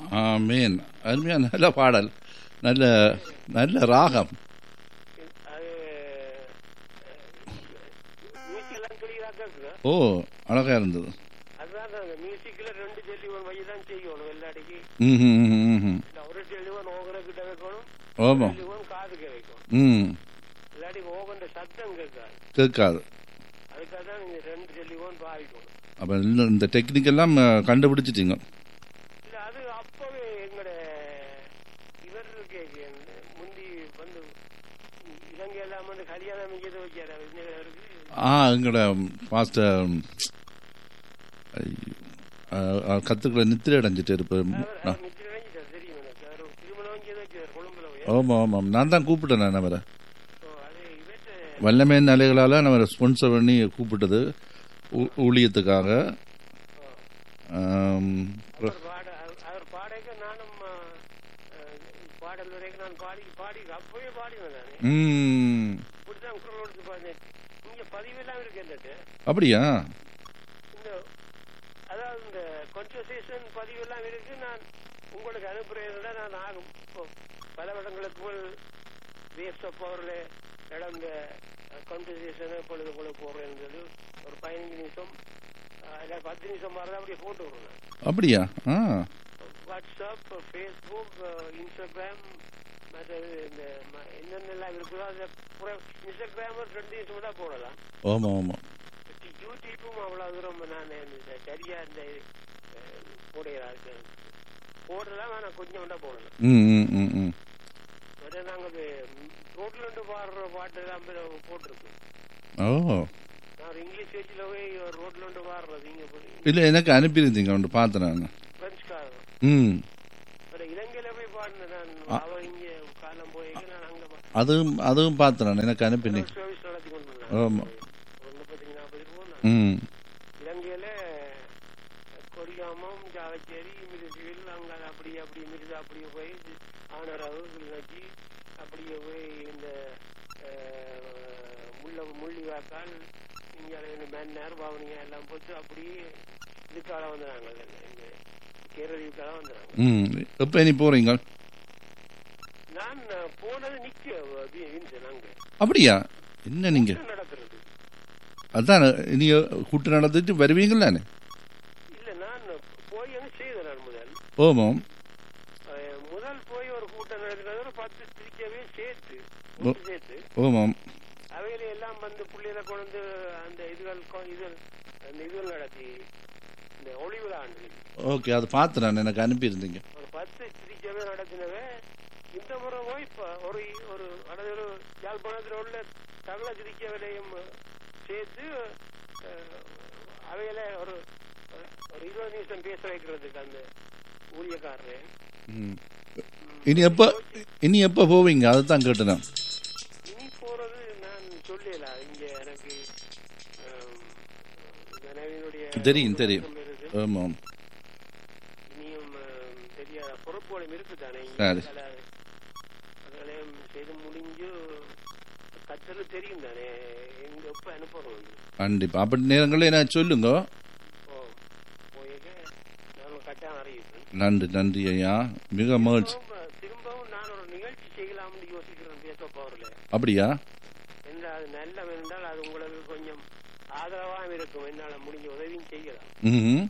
ஆமீன் அருமையா நல்ல பாடல் நல்ல நல்ல ராகம் அது மியூசிக்லாம் கிளியராக இருக்குங்க ஓ அழகா இருந்தது அதுதான் அந்த மியூசிக்ல ரெண்டு டெலிவன் வை தான் செய்யணும் எல்லாடிக்கு ம் ம், ம், ம். இல்ல ஒரு டெலிவன் ஓகன கிட்ட வைக்கணும் ஆமா டெலிவன் காதுக்கு வைக்கணும் ம் இல்லாட்டி ஓகன்ற சத்தம் கேட்காது கேட்காது அதுக்காக தான் நீங்க ரெண்டு டெலிவன் பாவிக்கணும் அப்போ இந்த டெக்னிக் எல்லாம் அஹ், கண்டுபிடிச்சிட்டீங்க இல்ல அது அப்பவே எங்கட இவர் இருக்கே முந்தி வந்து இலங்கை எல்லாம் வந்து கல்யாணம் இங்கே வச்சாரு விஜயநகருக்கு ஆ எங்களோட பாஸ்டர் கத்துக்களை நித்திரை அடைஞ்சிட்டு இருப்பேன் அவர் அவர் நித்திரை அடைஞ்சிட்டார் தெரியும் எனக்கு அவர் திருமணம் இங்கே தான் வச்சார் கொழும்புல போய் ஆமாம் ஆமாம் நான் தான் கூப்பிட்டேன் நான் அவரை So, அது இவற்ற வல்லமை நிலைகளால் நம்ம ஸ்பான்சர் பண்ணி கூப்பிட்டது ஊ- ஊழியத்துக்காக ஆம், அவர் பாட அவர்- அவர் பாடைக்க நானும் ஆ, ஆ, பாடல் வரைக்கும் நான் பாடி பாடி அப்பவே பாடினேன் நானு ம், இப்படிதான் குரல் கொடுத்து பாடினேன் இங்க பதிவெல்லாம் இருக்கு என்னட்டு அப்படியா இந்த அதாவது இந்த கான்வர்சேஷன் பதிவெல்லாம் இருக்கு நான் உங்களுக்கு அனுப்புறேன் நான் ஆகும் இப்போ பல வருடங்களுக்கு முன் வேஸ்ட் ஆஃப் பவர்ல நடந்த கான்வர்சேஷனை இப்பொழுது உங்களுக்கு போடுறேன்னு சொல்லி ஒரு பதினஞ்சு நிமிஷம் ஆ, இல்ல பத்து நிமிஷம் மாதிரி அப்படியே போட்டு விடுறேன் அப்படியா ஆ வாட்ஸ்அப் ஃபேஸ்புக் இன்ஸ்டாகிராம் மற்றது இந்த ம- என்னென்னலாம் இருக்குதோ அதை பூரா இன்ஸ்டாகிராம் ரெண்டு நிமிஷம் தான் போடலாம் ஆமாம் ஆமாம் யூடியூப்பும் அவ்வளோ தூரம் நான் இந்த சரியா இந்த அஹ், போடுகிறாரு போடலாம் ஆனால் கொஞ்சம் தான் போடலாம் ம் ம் ம் ம் மற்ற நாங்கள் ரோட்ல இருந்து பாடுற பாட்டு எல்லாம் போட்டிருக்கு ஓ நான் இங்கிலீஷ் பேச்சில் போய் ரோட்ல இருந்து பாடுறது இங்கே போய் இல்லை எனக்கு அனுப்பியிருந்தீங்க ஒன்று பார்த்தேன் நான் பிரெஞ்சுக்காரன் ம் அப்புறம் இலங்கையில போய் பாடினேன் நான் அவ இங்கே காலம் போய் நான் அங்கே அதுவும் அதுவும் பார்த்தேன் நான் எனக்கு அனுப்பினீங்க சர்வீஸ் நடத்தி கொண்டு ஆமா. ஒரு முப்பத்தஞ்சு நாற்பது ரூபா ம் இலங்கையில கொடியாமம் ஜாவச்சேரி மிருசுவில் அங்க அப்படி அப்படி மிருது அப்படியே போய் ஆனரவு கிளிநொச்சி அப்படியே போய் இந்த அஹ், முள்ள முள்ளிவாக்கால் இங்கே மன்னர் பவனியா எல்லாம் போட்டு அப்படியே இதுக்காக வந்துடுறாங்க இந்த கேரளீவுக்காக வந்துடுறாங்க ம் எப்போ இனி போகிறீங்க நான் போனது நிக்க வின்சன் அங்க அப்படியா என்ன நீங்கள் என்ன நடக்கிறது அதான் இனி கூட்டு நடந்துட்டு வருவீங்களானே இல்ல நான் போய் அங்க செய்தேன் நான் முதல் ஓமாம் அஹ், முதல் போய் ஒரு கூட்டம் நடக்கிறது ஒரு பத்து திருச்சவே சேர்த்து கூட்டு சேர்த்து ஓமாம் அவையில எல்லாம் வந்து புள்ளையில கொண்டு அந்த இதுகள் கொ- இது அந்த இதுகள் நடத்தி இந்த ஒளி விழாண்டு ஓகே அது பார்த்து நான் எனக்கு அனுப்பியிருந்தீங்க ஒரு பத்து திருச்சவே நடத்தினவே இந்த முறை போய் இப்ப ஒரு ஒரு அதாவது ஒரு யாழ்ப்பாணத்தில் உள்ள தமிழ திருச்சவையிலையும் சேர்த்து அஹ், அவையில ஒரு ஒரு இருபது நிமிஷம் பேச வைக்கிறதுக்கு அந்த ஊழியக்காரரு ம். இனி எப்போ இனி எப்போ போவீங்க அதை தான் கேட்டேன் நான். இனி போறது நான் சொல்லல இங்க எனக்கு ஆம், மனைவியினுடைய தெரியும், தெரியும். ஒழுக்கம் இருக்கு. ஆமாம் இனியும் ஆம், தெரியாத பொறுப்புகளும் இருக்குதானே இங்க. சரி. அதனால அதனாலையும் செய்து முடிஞ்சு கத்தல் தெரியும் தானே எங்க எப்ப அனுப்புறோம் வந்து. கண்டிப்பாக அப்படி நேரங்களில் என்ன சொல்லுங்க ஓ போயிருக்க நான் கட்டாயம் அறிவிப்பேன் நன்றி நன்றி ஐயா மிக மகிழ்ச்சி திரும்பவும் திரும்பவும் நான் ஒரு நிகழ்ச்சி செய்யலாம்னு யோசிக்கிறேன் பேச போறல அப்படியா என்ன அது நல்ல என்றால் அது உங்களுக்கு கொஞ்சம் ஆதரவாக இருக்கும் என்னால முடிஞ்ச உதவியும் செய்யலாம் ம்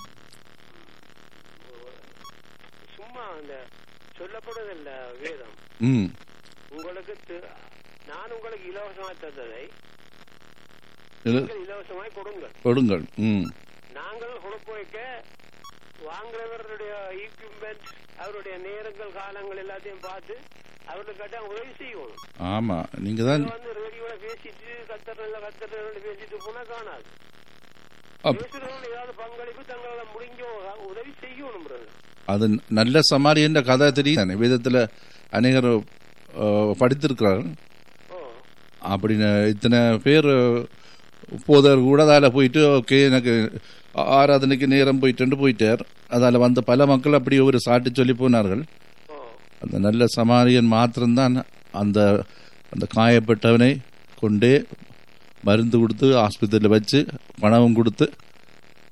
சும்மா அந்த சொல்லப்படுவதில்ல வேதம் ம் உங்களுக்கு தி- நான் உங்களுக்கு இலவசமாய் தந்ததை இது நீங்கள் இலவசமாய் கொடுங்கள் கொடுங்கள் ம் நாங்கள் கொடுக்க வைக்க வாங்குறவருடைய ஈக்விப்மெண்ட் அவருடைய நேரங்கள் காலங்கள் எல்லாத்தையும் பார்த்து அவருக்கு கட்ட உதவி செய்யணும் ஆமாம் நீங்கள் தான் வந்து ரேடியோல பேசிட்டு கத்தரில் கத்தரில் பேசிட்டு போனா காணாது அப்- பேசுறவங்க ஏதாவது பங்களிப்பு தங்களால முடிஞ்ச உதவி செய்யணும் brother. அது நல்ல சமாரியன்ற கதை தெரியும் தானே வேதத்தில் அநேகர் அஹ், படித்திருக்கிறார்கள் ஓ அப்படின்னு இத்தனை பேர் போதர் கூட அதில் போயிட்டு ஓகே எனக்கு ஆ- ஆராதனைக்கு நேரம் போயிட்டு போயிட்டார் அதில் வந்த பல மக்கள் அப்படி ஒரு சாட்டி சொல்லி போனார்கள் ஓ அந்த நல்ல சமாரியன் மாத்திரம்தான் அந்த அந்த காயப்பட்டவனை கொண்டே மருந்து கொடுத்து ஆஸ்பத்திரியில் வச்சு பணமும் கொடுத்து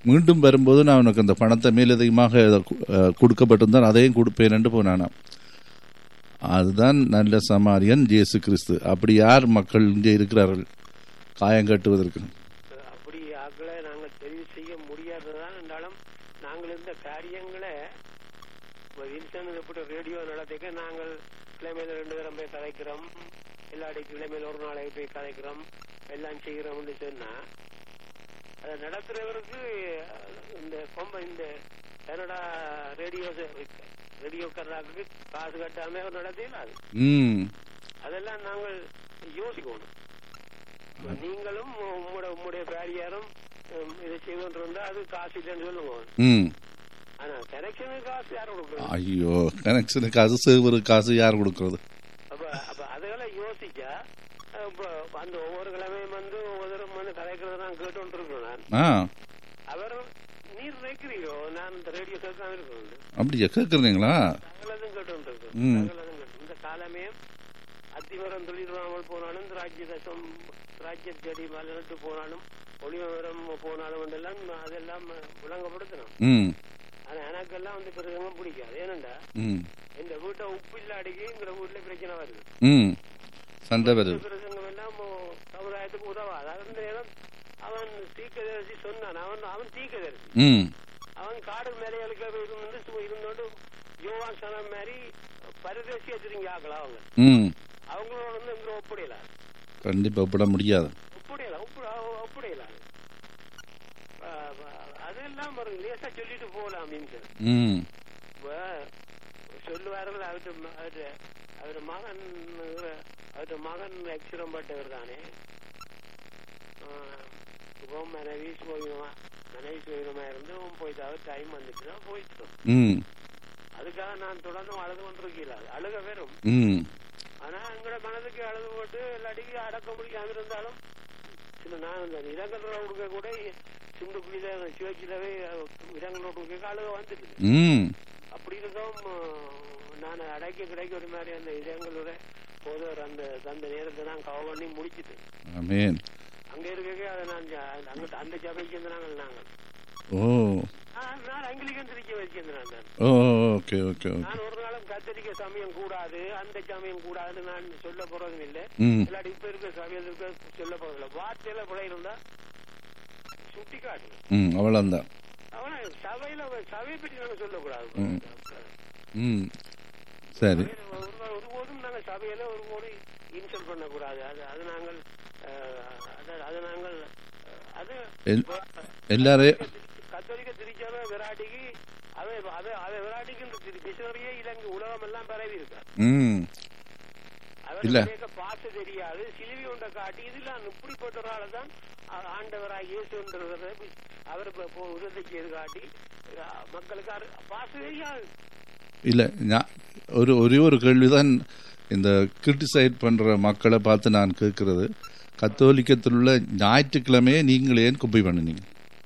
மீண்டும் வரும்போது நான் உனக்கு அந்த பணத்தை மேலதிகமாக அஹ், கொடுக்கப்பட்டிருந்தால் அதையும் கொடுப்பேன் போனானாம் அதுதான் நல்ல சமாரியன் இயேசு கிறிஸ்து அப்படி யார் மக்கள் இங்கே இருக்கிறார்கள் காயம் கட்டுவதற்கு அப்படி ஆக்களை நாங்கள் தெரிவு செய்ய முடியாததான் என்றாலும் நாங்கள் இந்த காரியங்களை இப்போ வில்சன் எப்படி ரேடியோ நடத்திக்க நாங்கள் கிழமையில ரெண்டு தரம் போய் கதைக்கிறோம் எல்லாடி கிழமையில ஒரு நாளைக்கு போய் கதைக்கிறோம் எல்லாம் செய்கிறோம்னு சொன்னா அதை நடத்துறவருக்கு இந்த கொம்ப இந்த கனடா ரேடியோ ரேடியோக்காரருக்கு காசு கட்டாம அவர் நடத்தினா அது ம் அதெல்லாம் நாங்கள் யோசிக்கணும் இப்ப நீங்களும் உங்களோட உங்களுடைய பேரியாரும் உம், இதை செய்து இருந்தா அது காசு இல்லைன்னு சொல்லுங்க ம் ஆனா கனெக்ஷனுக்கு காசு யாரும் கொடுக்கணும் ஐயோ கனெக்ஷனுக்கு காசு சேவரு காசு யார் கொடுக்கறது அப்ப அப்ப அதெல்லாம் யோசிச்சா அஹ், இப்ப அந்த ஒவ்வொரு கிழமையும் வந்து ஒவ்வொருத்தரும் வந்து கதைக்கிறத நான் கேட்டு இருக்கேன் நான் ஆ அவர் நீர் நினைக்கிறீரோ நான் இந்த ரேடியோ கேட்காம இருக்கணும் அப்படியா கேட்குறீங்களா சகலதும் கேட்டு இருக்கேன் ம். சகலதும் கேட்டு இந்த காலமே அத்திவரம் தொழிலாமல் போனாலும் ராஜ்ய தசம் ராஜ்ய செடி மலர்ந்து போனாலும் ஒளிவரம் போனாலும் எல்லாம் அதெல்லாம் விளங்கப்படுத்தணும் ம் ஆனா எனக்கெல்லாம் வந்து பிரசங்கம் பிடிக்காது ஏனண்டா ம் இந்த வீட்டை உப்பு இல்லாடிக்கு இந்த வீட்டுல பிரச்சனை வருது ம் சண்டை வருது பிரசங்கம் எல்லாம் மோ- சமுதாயத்துக்கு உதவாது அந்த நேரம் அவன் தீக்கதரிசி சொன்னான் அவன் அவன் தீக்கதரிசி ம் அவன் காடு மேலைகளுக்கு இருந்து சு- இருந்தோண்டு யோவான் சனம் மாதிரி பரதேசி வச்சிருங்க ஆக்கலாம் அவங்க ம் அவங்களோட வந்து இங்க ஒப்படையல கண்டிப்பாக விட முடியாது ஒப்படையல ஒப்படையல அதெல்லாம் ஒரு லேசா சொல்லிட்டு போகலாம் அப்படின்னு ம் இப்ப சொல்லுவார்கள் அவரு அவரு அவரு மகன் அவரு மகன் அக்ஷரம் பட்டவர் தானே இப்போ மனைவி சுயமா மனைவி சுயமா இருந்து அவன் போயிட்டு அவர் டைம் வந்துச்சுன்னா போயிட்டோம் ம் அதுக்காக நான் தொடர்ந்து அழுது கொண்டிருக்கிறாள் அழுக வெறும் ம் ஆனா எங்களோட மனதுக்கு அழுது போட்டு எல்லாடிக்கு அடக்க முடியாம இருந்தாலும் சில நான் இந்த இடங்கள்ல கொடுக்க கூட சிந்துக்குழியில சிவச்சிலவே இடங்களோட கொடுக்க அழுக வந்துட்டு ம் அப்படி இருக்கவும் நான் அடைக்க கிடைக்க ஒரு மாதிரி அந்த இதயங்களோட போதவர் அந்த அந்த நேரத்தை நான் கவ பண்ணி முடிச்சிட்டு ஆமேன் அங்க இருக்க அதை நான் ஜ- அங்க அந்த சபைக்கு வந்து நாங்கள் நாங்கள் ஓ ஆ, நான் அங்கிலிக்கன் திருச்சி வச்சிருந்தேன் நான் ஓ ஓகே ஓகே ஓகே நான் ஒரு நாளும் கத்தரிக்க சமயம் கூடாது அந்த சமயம் கூடாதுன்னு நான் சொல்ல போறதும் இல்லை ம் இல்லாட்டி இப்ப இருக்க சமயத்துக்கு சொல்ல போறதில்ல வார்த்தையில பிழை இருந்தா சுட்டி காட்டு ம் அவ்வளோந்தான் அவன சபையில சபையை பற்றி நாங்க சொல்லக்கூடாது ம். ம் சரி ஒரு- ஒருபோதும் நாங்கள் சபையில ஒருபோதும் இன்சல்ட் பண்ணக்கூடாது அது அது நாங்கள் அஹ், அது- அது நாங்கள் அஹ், அது எல்- எல்லாரையும் கத்தோலிக்க திருச்சபை விராட்டிக்கு அதை அதை அதை விராட்டிக்கு இந்த திரு- மிஷனரியே இலங்கை உலகம் எல்லாம் பரவி இருக்கார் ம் இல்ல. அவருக்கு பாச தெரியாது சிலுவை ஒன்றை காட்டி இதெல்லாம் இப்படிப்பட்ட ஒரு ஆளை தான் ஆ- ஆண்டவராக இயேசுன்றவரை அவர் இப்ப இப்போ உதவி செய்து காட்டி அஹ், மக்களுக்கு அரு- பாச தெரியாது இல்லை நான் ஒரு ஒரே ஒரு கேள்விதான் இந்த கிரிட்டிசைட் பண்ணுற மக்களை பார்த்து நான் கேட்கறது கத்தோலிக்கத்தில் உள்ள ஞாயிற்றுக்கிழமையே நீங்கள் ஏன் குப்பை பண்ணினீங்க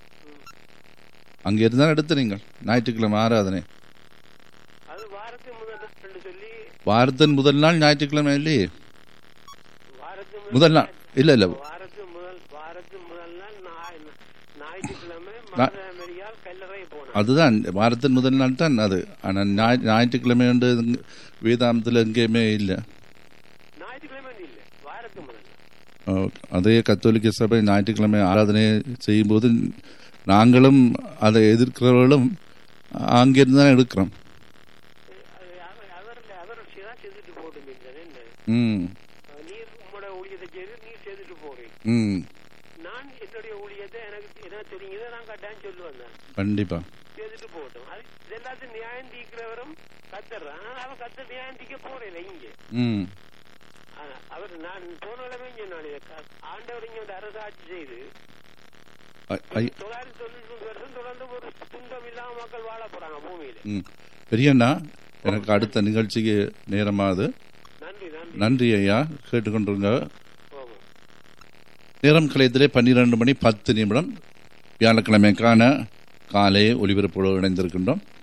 அங்கே இருந்தால் எடுத்து நீங்கள் ஞாயிற்றுக்கிழமை ஆராதனை அது வாரத்துக்கு முதல் நாள் சொல்லி வாரத்தின் முதல் நாள் ஞாயிற்றுக்கிழமை இல்லையே வாரத்துக்கு முதல் நாள் இல்லை இல்லை வாரத்து முதல் வாரத்து முதல் நாள் ஞாய்- ஞாயிற்றுக்கிழமை மதுரையால் கல்லறை போனார் அதுதான் வாரத்தின் முதல் நாள் தான் அது ஆனால் ஞாய் ஞாயிற்றுக்கிழமை வந்து வேதாந்தத்தில் எங்கேயுமே இல்லை ஞாயிற்றுக்கிழமை இல்ல வாரத்து முதல் நாள் ஓ, அதே கத்தோலிக்க சபை ஞாயிற்றுக்கிழமை ஆராதனை செய்யும்போது நாங்களும் அதை எதிர்க்கிறவர்களும் அங்கிருந்து தான் எடுக்கிறோம் அது அவர் அவர்ல அவர் தான் செய்துட்டு போட்டு என்ன ம் நீர் உங்களோட ஊழியத்தை செய்து நீர் செய்துட்டு போறீங்க ம் நான் என்னுடைய ஊழியத்தை எனக்கு என்ன தெரியுதோ நான் கட்டாயம் சொல்லுவேன் நான் கண்டிப்பா செய்துட்டு போகட்டும் அது இது எல்லாத்தையும் நியாயம் தீக்கிறவரும் கத்துறான் ஆனா அவன் கத்த நியாயம் தீக்க போறேன் இங்க ம் ஆனா, அவர் நான் போன கிழமை சொன்னான் இதை. க- ஆண்டவர் இங்க வந்து அரசாட்சி செய்து ஐ- ஐ- தொள்ளாயிரத்தி தொண்ணூத்தி வருஷம் தொடர்ந்து ஒரு துன்பம் இல்லாம மக்கள் வாழ போறாங்க பூமியில ம் பெரியண்ணா எனக்கு அடுத்த நிகழ்ச்சிக்கு நேரமாகுது நன்றி நன்றி நன்றி ஐயா கேட்டுக்கொண்டிருங்க போகும் நேரம் கலையத்திலே பன்னிரண்டு மணி பத்து நிமிடம் வியாழக்கிழமைக்கான காலை ஒலிபரப்போடு இணைந்திருக்கின்றோம்